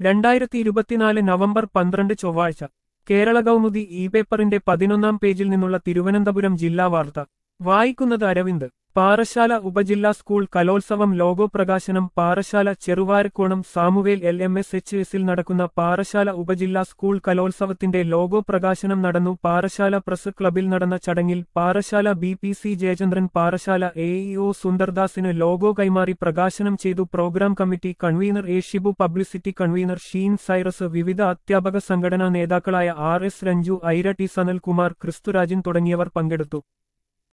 രണ്ടായിരത്തി ഇരുപത്തിനാല് നവംബർ പന്ത്രണ്ട് ചൊവ്വാഴ്ച കേരള കൗമുദി ഇ പേപ്പറിന്റെ പതിനൊന്നാം പേജിൽ നിന്നുള്ള തിരുവനന്തപുരം ജില്ലാ വാർത്ത വായിക്കുന്നത് അരവിന്ദ് പാറശാല ഉപജില്ലാ സ്കൂൾ കലോത്സവം ലോഗോ പ്രകാശനം Parassala Cheruvarakonam Samuel L M S H എസിൽ നടക്കുന്ന പാറശാല ഉപജില്ലാ സ്കൂൾ കലോത്സവത്തിന്റെ ലോഗോ പ്രകാശനം നടന്നു പാറശാല പ്രസ് ക്ലബിൽ നടന്ന ചടങ്ങിൽ Parassala B P C Jayachandran Parassala A E O സുന്ദർദാസിന് ലോഗോ കൈമാറി പ്രകാശനം ചെയ്തു programme committee convener A Shibu publicity convener Sheen Cyrus വിവിധ അധ്യാപക സംഘടനാ നേതാക്കളായ R S Ranju Aira T Sanalkumar Kristhurajan തുടങ്ങിയവർ പങ്കെടുത്തു